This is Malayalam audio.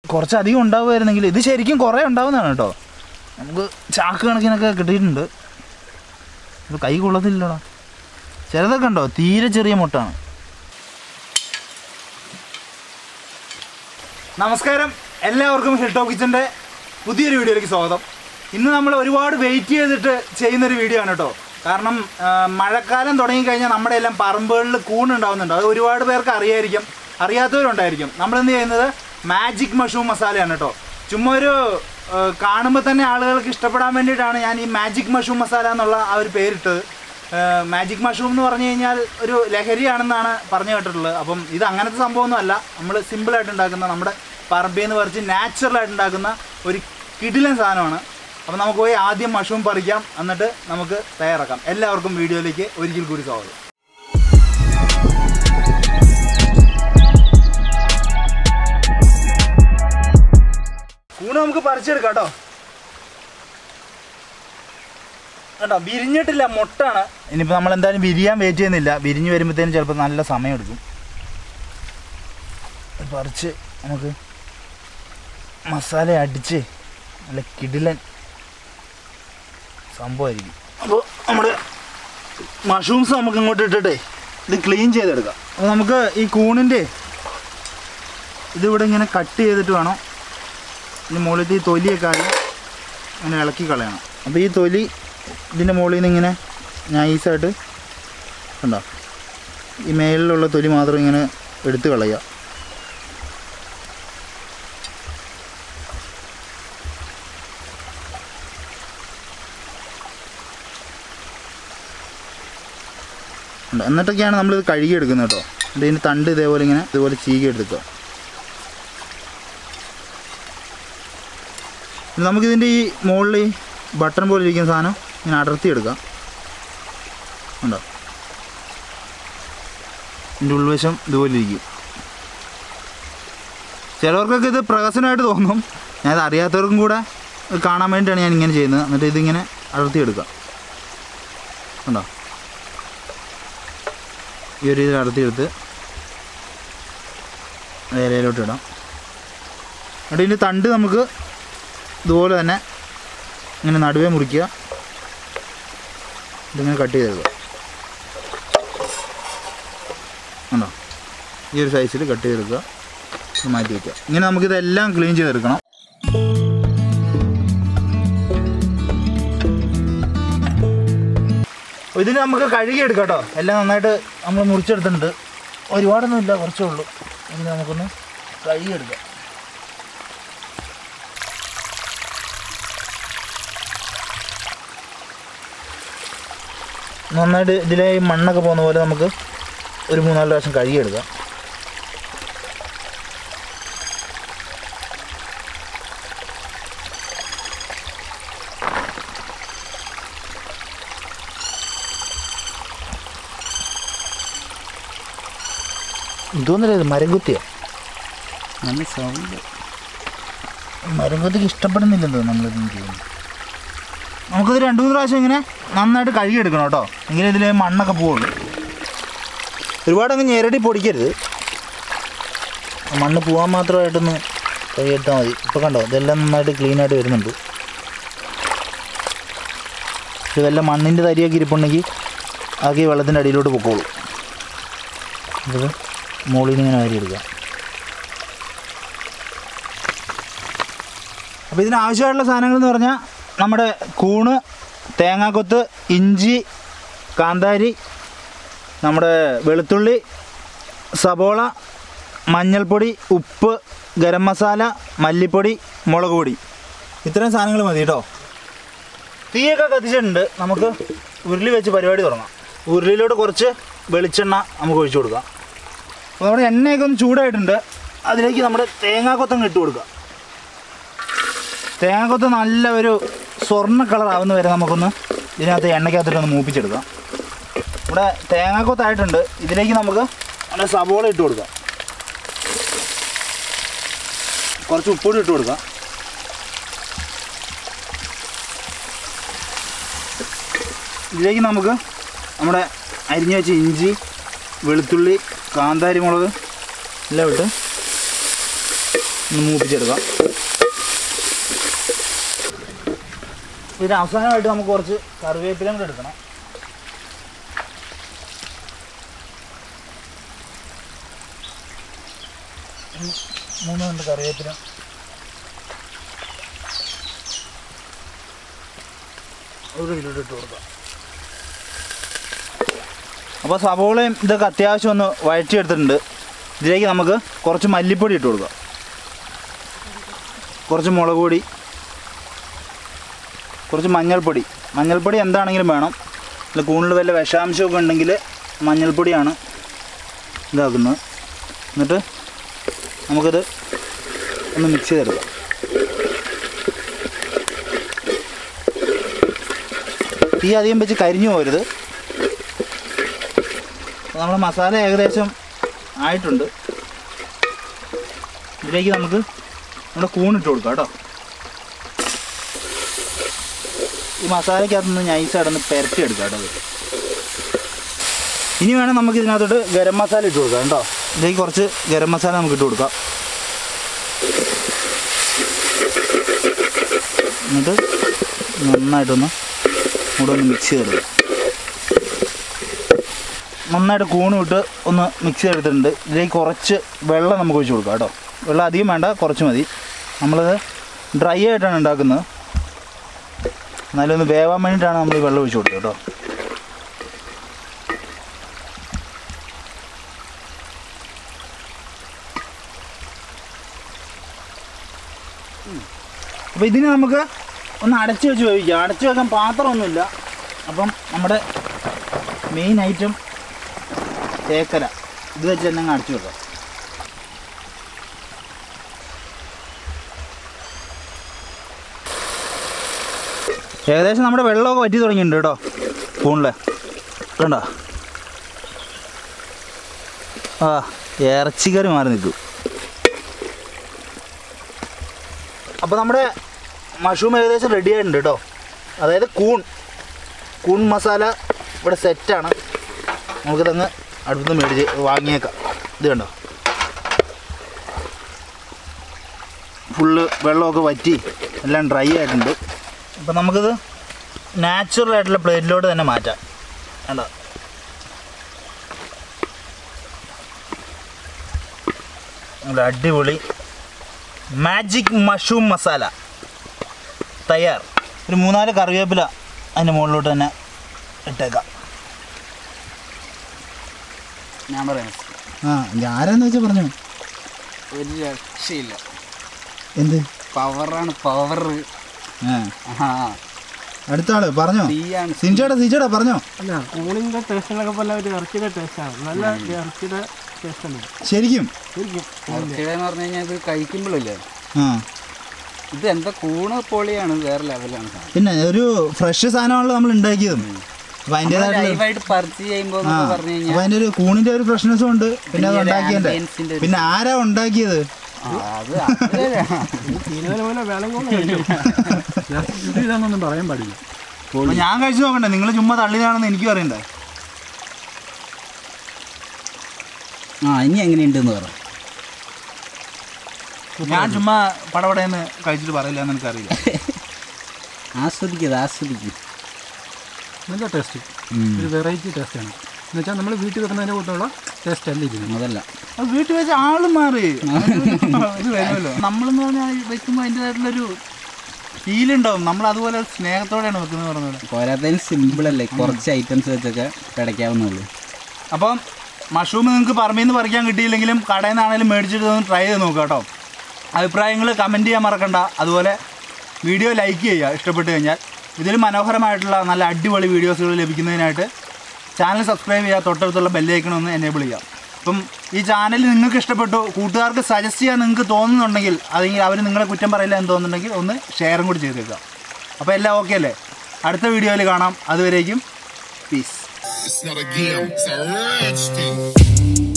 കുറച്ചധികം ഉണ്ടാവുമായിരുന്നെങ്കിൽ ഇത് ശരിക്കും കുറേ ഉണ്ടാവുന്നതാണ് കേട്ടോ നമുക്ക് ചാക്ക് കണക്കിനൊക്കെ കിട്ടിയിട്ടുണ്ട് ഇത് കൈ കൊള്ളത്തില്ലടാ ചിലതൊക്കെ ഉണ്ടോ തീരെ ചെറിയ മുട്ടാണ് നമസ്കാരം എല്ലാവർക്കും ഹിൽ ടോപ്പ് കിച്ചൻ്റെ പുതിയൊരു വീഡിയോയിലേക്ക് സ്വാഗതം ഇന്ന് നമ്മൾ ഒരുപാട് വെയിറ്റ് ചെയ്തിട്ട് ചെയ്യുന്നൊരു വീഡിയോ ആണ് കേട്ടോ കാരണം ആ, മഴക്കാലം തുടങ്ങിക്കഴിഞ്ഞാൽ നമ്മുടെ എല്ലാം പറമ്പുകളിൽ കൂണുണ്ടാവുന്നുണ്ട് അത് ഒരുപാട് പേർക്ക് അറിയായിരിക്കും അറിയാത്തവരുണ്ടായിരിക്കും നമ്മളെന്ത് ചെയ്യുന്നത് മാജിക് മഷ്റൂം മസാലയാണ് കേട്ടോ ചുമ്മാ ഒരു കാണുമ്പോൾ തന്നെ ആളുകൾക്ക് ഇഷ്ടപ്പെടാൻ വേണ്ടിയിട്ടാണ് ഞാൻ ഈ മാജിക് മഷ്റൂം മസാല എന്നുള്ള ആ ഒരു പേരിട്ടത് മാജിക് മഷ്റൂം എന്ന് പറഞ്ഞു കഴിഞ്ഞാൽ ഒരു ലഹരിയാണെന്നാണ് പറഞ്ഞു കേട്ടിട്ടുള്ളത് അപ്പം ഇത് അങ്ങനത്തെ സംഭവമൊന്നും അല്ല നമ്മൾ സിമ്പിളായിട്ട് ഉണ്ടാക്കുന്ന നമ്മുടെ പറമ്പിൽ നിന്ന് പറിച്ച് നാച്ചുറലായിട്ട് ഉണ്ടാക്കുന്ന ഒരു കിടിലൻ സാധനമാണ് അപ്പം നമുക്ക് പോയി ആദ്യം മഷ്റൂം പറിക്കാം എന്നിട്ട് നമുക്ക് തയ്യാറാക്കാം എല്ലാവർക്കും വീഡിയോയിലേക്ക് ഒരിക്കൽ കൂടി സ്വാഗതം കൂണ് നമുക്ക് പറിച്ചെടുക്കാം കേട്ടോ കേട്ടോ വിരിഞ്ഞിട്ടില്ല മുട്ടാണ് ഇനിയിപ്പോൾ നമ്മൾ എന്തായാലും വിരിയാൻ വെയിറ്റ് ചെയ്യുന്നില്ല വിരിഞ്ഞ് വരുമ്പോഴത്തേനും ചിലപ്പോൾ നല്ല സമയം എടുക്കും ഇത് പറിച്ച് നമുക്ക് മസാല അടിച്ച് നല്ല കിടിലൻ സംഭവമായിരിക്കും അപ്പോൾ നമ്മുടെ മഷ്റൂംസ് നമുക്ക് ഇങ്ങോട്ട് ഇട്ടിട്ടേ ഇത് ക്ലീൻ ചെയ്തെടുക്കാം അപ്പോൾ നമുക്ക് ഈ കൂണിൻ്റെ ഇതിവിടെ ഇങ്ങനെ കട്ട് ചെയ്തിട്ട് വേണം ഇതിന് മുകളിലത്തെ ഈ തൊലിയൊക്കെ ആയി അങ്ങനെ ഇളക്കി കളയണം അപ്പോൾ ഈ തൊലി ഇതിൻ്റെ മുകളിൽ നിന്ന് ഇങ്ങനെ നൈസായിട്ട് കണ്ടോ ഈ മേലിലുള്ള തൊലി മാത്രം ഇങ്ങനെ എടുത്ത് കളയുക ഉണ്ട്. എന്നിട്ടൊക്കെയാണ് നമ്മളിത് കഴുകിയെടുക്കുന്നത് കേട്ടോ എന്നിട്ട് ഇതിൻ്റെ തണ്ട് ഇതേപോലെ ഇങ്ങനെ ഇതുപോലെ ചീകി എടുക്കുക ഇനി നമുക്കിതിൻ്റെ ഈ മുകളിൽ ഈ ബട്ടൺ പോലെ ഇരിക്കുന്ന സാധനം ഇങ്ങനെ അടർത്തി എടുക്കാം ഉണ്ടോ ഇതിൻ്റെ ഉൾവശം ഇതുപോലെ ഇരിക്കും ചിലവർക്കൊക്കെ ഇത് പ്രഹസനമായിട്ട് തോന്നും ഞാനത് അറിയാത്തവർക്കും കൂടെ ഇത് കാണാൻ വേണ്ടിയിട്ടാണ് ഞാൻ ഇങ്ങനെ ചെയ്യുന്നത് എന്നിട്ട് ഇതിങ്ങനെ അടർത്തി എടുക്കാം ഉണ്ടോ ഈ ഒരു ഇതിൽ അടർത്തിയെടുത്ത് ഇലയിലോട്ട് ഇടാം എന്നിട്ട് ഇതിൻ്റെ തണ്ട് നമുക്ക് ഇതുപോലെ തന്നെ ഇങ്ങനെ നടുവേ മുറിക്കുക ഇതിങ്ങനെ കട്ട് ചെയ്തെടുക്കുക ഉണ്ടോ ഈ ഒരു സൈസിൽ കട്ട് ചെയ്തെടുക്കുക ഇത് മാറ്റി വയ്ക്കുക ഇങ്ങനെ നമുക്കിതെല്ലാം ക്ലീൻ ചെയ്തെടുക്കണം അപ്പോൾ ഇതിന് നമുക്ക് കഴുകിയെടുക്കാം കേട്ടോ എല്ലാം നന്നായിട്ട് നമ്മൾ മുറിച്ചെടുത്തിട്ടുണ്ട് ഒരുപാടൊന്നും ഇല്ല കുറച്ചേ ഉള്ളൂ ഇതിന് നമുക്കൊന്ന് കഴുകിയെടുക്കാം നന്നായിട്ട് ഇതിലെ ഈ മണ്ണൊക്കെ പോകുന്ന പോലെ നമുക്ക് ഒരു മൂന്നാല് പ്രാവശ്യം കഴുകിയെടുക്കാം ഇതൊന്നുമില്ല ഇത് മരം കുത്തിയോ നല്ല സൗണ്ട് മരം കുത്തിക്ക് ഇഷ്ടപ്പെടുന്നില്ലെന്തോ നമ്മളിതൊന്നും ചെയ്യുന്നത് നമുക്കിത് രണ്ട് മൂന്ന് പ്രാവശ്യം ഇങ്ങനെ നന്നായിട്ട് കഴുകിയെടുക്കണം കേട്ടോ എങ്കിലും ഇതിൽ മണ്ണൊക്കെ പോവുള്ളൂ ഒരുപാട് അങ്ങ് ഞെരടി പൊടിക്കരുത് മണ്ണ് പോകാൻ മാത്രമായിട്ടൊന്ന് കഴുകിയെടുത്താൽ മതി ഇപ്പോൾ കണ്ടോ ഇതെല്ലാം നന്നായിട്ട് ക്ലീനായിട്ട് വരുന്നുണ്ട് ഇത് വല്ല മണ്ണിൻ്റെ തരിയൊക്കെ ഇരിപ്പുണ്ടെങ്കിൽ ആകെ വെള്ളത്തിൻ്റെ അടിയിലോട്ട് പൊക്കോളൂ ഇത് മുകളിൽ നിന്ന് ഇങ്ങനെ വാരിയെടുക്കാം അപ്പോൾ ഇതിന് ആവശ്യമായിട്ടുള്ള സാധനങ്ങൾ എന്ന് പറഞ്ഞാൽ നമ്മുടെ കൂണ് തേങ്ങാക്കൊത്ത് ഇഞ്ചി കാന്താരി നമ്മുടെ വെളുത്തുള്ളി സബോള മഞ്ഞൾപ്പൊടി ഉപ്പ് ഗരം മസാല മല്ലിപ്പൊടി മുളക് പൊടി ഇത്രയും സാധനങ്ങൾ മതി കേട്ടോ തീയൊക്കെ കത്തിച്ചിട്ടുണ്ട് നമുക്ക് ഉരുളി വെച്ച് പരിപാടി തുടങ്ങാം ഉരുളിയിലോട്ട് കുറച്ച് വെളിച്ചെണ്ണ നമുക്ക് ഒഴിച്ചു കൊടുക്കാം അപ്പോൾ നമ്മുടെ എണ്ണയൊക്കെ ഒന്ന് ചൂടായിട്ടുണ്ട് അതിലേക്ക് നമ്മുടെ തേങ്ങാക്കൊത്തങ്ങ് ഇട്ട് കൊടുക്കുക തേങ്ങാക്കൊത്ത് നല്ല ഒരു സ്വർണ്ണ കളർ ആവുന്ന വരെ നമുക്കൊന്ന് ഇതിനകത്ത് എണ്ണയ്ക്കകത്തിട്ടൊന്ന് മൂപ്പിച്ചെടുക്കാം ഇവിടെ തേങ്ങാക്കൊത്തായിട്ടുണ്ട് ഇതിലേക്ക് നമുക്ക് നമ്മുടെ സബോള ഇട്ട് കൊടുക്കാം കുറച്ച് ഉപ്പുകൂടി ഇട്ട് കൊടുക്കാം ഇതിലേക്ക് നമുക്ക് നമ്മുടെ അരിഞ്ഞു വെച്ച ഇഞ്ചി വെളുത്തുള്ളി കാന്താരി മുളക് എല്ലാം ഇട്ട് ഒന്ന് മൂപ്പിച്ചെടുക്കാം ഇതിന് അവസാനമായിട്ട് നമുക്ക് കുറച്ച് കറിവേപ്പിലയും കൂടെ എടുക്കണം ഉം, മൂന്ന് രണ്ട് കറിവേപ്പില ഒരു കിലോ ഇട്ട് കൊടുക്കാം അപ്പോൾ സവോളയും ഇതൊക്കെ അത്യാവശ്യം ഒന്ന് വഴറ്റിയെടുത്തിട്ടുണ്ട് ഇതിലേക്ക് നമുക്ക് കുറച്ച് മല്ലിപ്പൊടി ഇട്ട് കൊടുക്കാം കുറച്ച് മുളക് പൊടി കുറച്ച് മഞ്ഞൾപ്പൊടി മഞ്ഞൾപ്പൊടി എന്താണെങ്കിലും വേണം അല്ല കൂടുതൽ വല്ല വിഷാംശമൊക്കെ ഉണ്ടെങ്കിൽ മഞ്ഞൾപ്പൊടിയാണ് ഇതാക്കുന്നത് എന്നിട്ട് നമുക്കിത് ഒന്ന് മിക്സ് ചെയ്തെടുക്കാം തീ അധികം വെച്ച് കരിഞ്ഞു പോരുത് നമ്മുടെ മസാല ഏകദേശം ആയിട്ടുണ്ട് ഇതിലേക്ക് നമുക്ക് നമ്മുടെ കൂണിട്ട് കൊടുക്കാം കേട്ടോ ഈ മസാലയ്ക്കകത്തുനിന്ന് നൈസായിട്ടൊന്ന് പെരട്ടി എടുക്കാം കേട്ടോ ഇത്. ഇനി വേണം നമുക്ക് ഇതിനകത്തോട്ട് ഗരം മസാല ഇട്ട് കൊടുക്കാം കേട്ടോ ഇതിലേക്ക് കുറച്ച് ഗരം മസാല നമുക്ക് ഇട്ട് കൊടുക്കാം എന്നിട്ട് നന്നായിട്ടൊന്ന് കൂടെ ഒന്ന് മിക്സ് ചെയ്തെടുക്കാം നന്നായിട്ട് കൂണ് വിട്ട് ഒന്ന് മിക്സ് ചെയ്തെടുത്തിട്ടുണ്ട് ഇതിലേക്ക് കുറച്ച് വെള്ളം നമുക്ക് ഒഴിച്ച് കൊടുക്കാം കേട്ടോ വെള്ളം അധികം വേണ്ട കുറച്ച് മതി നമ്മളത് ഡ്രൈ ആയിട്ടാണ് ഉണ്ടാക്കുന്നത് എന്നാലും ഒന്ന് വേവാൻ വേണ്ടിയിട്ടാണ് നമ്മൾ ഈ വെള്ളം ഒഴിച്ച് കൊടുത്തത് കേട്ടോ അപ്പോൾ ഇതിന് നമുക്ക് ഒന്ന് അടച്ച് വെച്ച് വേവിക്കാം അടച്ച് വെക്കാൻ പാത്രമൊന്നുമില്ല അപ്പം നമ്മുടെ മെയിൻ ഐറ്റം തേക്കല ഇത് വെച്ച് തന്നെ അങ്ങ് അടച്ചു വെക്കാം ഏകദേശം നമ്മുടെ വെള്ളമൊക്കെ വറ്റി തുടങ്ങിയിട്ടുണ്ട് കേട്ടോ സ്പൂണിൽ കണ്ടോ ആ ഇറച്ചിക്കറി മാറി നിൽക്കും അപ്പോൾ നമ്മുടെ മഷ്റൂം ഏകദേശം റെഡി ആയിട്ടുണ്ട് കേട്ടോ അതായത് കൂൺ കൂൺ മസാല ഇവിടെ സെറ്റാണ് നമുക്കിതങ്ങ് അടുത്ത് മേടിച്ച് വാങ്ങിയേക്കാം ഇത് കണ്ടോ ഫുള്ള് വെള്ളമൊക്കെ വറ്റി എല്ലാം ഡ്രൈ ആയിട്ടുണ്ട് അപ്പം നമുക്കിത് നാച്ചുറൽ ആയിട്ടുള്ള പ്ലേറ്റിലോട്ട് തന്നെ മാറ്റാം കണ്ടോ നല്ല അടിപൊളി മാജിക് മഷ്റൂം മസാല തയ്യാർ ഒരു മൂന്നാല് കറിവേപ്പില അതിൻ്റെ മുകളിലോട്ട് തന്നെ ഇട്ടേക്കാം ഞാൻ പറയാം ആ ഞാനെന്ന് വെച്ചാൽ പറഞ്ഞു ഒരു രക്ഷയില്ല എന്ത് പവറാണ് പവർ ആ ആ അടുത്ത ആള് പറഞ്ഞോ തീയാണ് സിഞ്ചേടാ സിഞ്ചേടാ പറഞ്ഞോ അല്ല ഊണിൻ്റെ ടേസ്റ്റിനൊക്കെ പോലെ ഒരു ഇറച്ചിയുടെ ടേസ്റ്റാണ് നല്ല ഇറച്ചിയുടെ ടേസ്റ്റ് ഉണ്ട് ശരിക്കും ശരിക്കും ഇറച്ചിയുടെ എന്ന് പറഞ്ഞു കഴിഞ്ഞാൽ ഇത് കഴിക്കുമ്പോഴല്ലേ ആ ഇത് എന്താ കൂണ് പൊളിയാണ് വേറെ ലെവലാണ് സാധനം. പിന്നെ ഒരു ഫ്രഷ് സാധനമാണല്ലോ നമ്മൾ ഉണ്ടാക്കിയതും അപ്പം നമ്മള് അതിൻ്റെതായിട്ടുള്ള ലൈവായിട്ട് പറിച്ച് ചെയ്യുമ്പോൾ ആ പറഞ്ഞു കഴിഞ്ഞാൽ അപ്പം അതിൻ്റെ ഒരു കൂണിൻ്റെ ഒരു ഫ്രഷ്നെസ്സും ഉണ്ട് പിന്നെ അത് പിന്നെ ഒരു ഉണ്ടാക്കിയതിൻ്റെ ambience-ന്റെ ഒരു- പിന്നെ ആരാ ഉണ്ടാക്കിയത് ആ, അത് അതിലല്ലേ. തീരുമാനം പോലെ വേളം കൊണ്ട് ഇത് ഇതാണെന്നൊന്നും പറയാൻ പാടില്ല അപ്പൊ ഞാൻ കഴിച്ചു നോക്കണ്ടേ നിങ്ങൾ ചുമ്മാ തള്ളിയതാണെന്ന് എനിക്കും അറിയണ്ടേ ആ ഇനി എങ്ങനെയുണ്ടെന്ന് പറ ഞാൻ ചുമ്മാ പടപടയെന്ന് കഴിച്ചിട്ട് പറയില്ല എന്ന് എനിക്കറിയില്ല ആസ്വദിക്കത് ആസ്വദിക്കും നല്ല ടേസ്റ്റ് ഒരു വെറൈറ്റി ടേസ്റ്റാണ് എന്ന് വെച്ചാൽ നമ്മൾ വീട്ടിൽ വെക്കുന്നതിൻ്റെ കൂട്ടുള്ള ടേസ്റ്റ് അല്ല ഇതിന് അതല്ല അത് വീട്ടിൽ വെച്ച് ആള് മാറി ഇത് വരുമല്ലോ നമ്മളെന്ന് പറഞ്ഞാൽ വെക്കുമ്പോൾ അതിൻ്റെതായിട്ടുള്ളൊരു ഫീൽ ഉണ്ടാവും നമ്മൾ അതുപോലെ സ്നേഹത്തോടെയാണ് വെക്കുന്നത് പറഞ്ഞത് പോരാത്തതിന് സിമ്പിൾ അല്ലേ കുറച്ച് ഐറ്റംസ് വെച്ചൊക്കെ പിടയ്ക്കാവുന്നുള്ളൂ അപ്പം മഷ്റൂം നിങ്ങൾക്ക് പറമ്പിൽ നിന്ന് പറിക്കാൻ കിട്ടിയില്ലെങ്കിലും കടയിൽ നിന്നാണെങ്കിലും മേടിച്ചിട്ട് ഒന്ന് ട്രൈ ചെയ്ത് നോക്കുക കേട്ടോ അഭിപ്രായങ്ങൾ കമൻറ്റ് ചെയ്യാൻ മറക്കണ്ട അതുപോലെ വീഡിയോ ലൈക്ക് ചെയ്യുക ഇഷ്ടപ്പെട്ട് കഴിഞ്ഞാൽ ഇതിൽ മനോഹരമായിട്ടുള്ള നല്ല അടിപൊളി വീഡിയോസുകൾ ലഭിക്കുന്നതിനായിട്ട് ചാനൽ സബ്സ്ക്രൈബ് ചെയ്യുക തൊട്ടടുത്തുള്ള ബെല്ലൈക്കൺ ഒന്ന് എനേബിൾ ചെയ്യുക അപ്പം ഈ ചാനൽ നിങ്ങൾക്ക് ഇഷ്ടപ്പെട്ടു കൂട്ടുകാർക്ക് സജസ്റ്റ് ചെയ്യാൻ നിങ്ങൾക്ക് തോന്നുന്നുണ്ടെങ്കിൽ അല്ലെങ്കിൽ അവർ നിങ്ങളെ കുറ്റം പറയില്ല എന്ന് തോന്നുന്നുണ്ടെങ്കിൽ ഒന്ന് ഷെയറും കൂടി ചെയ്തേക്കുക അപ്പോൾ എല്ലാം ഓക്കെ അല്ലേ അടുത്ത വീഡിയോയിൽ കാണാം അതുവരേക്കും peace It's not a game, it's a rich thing.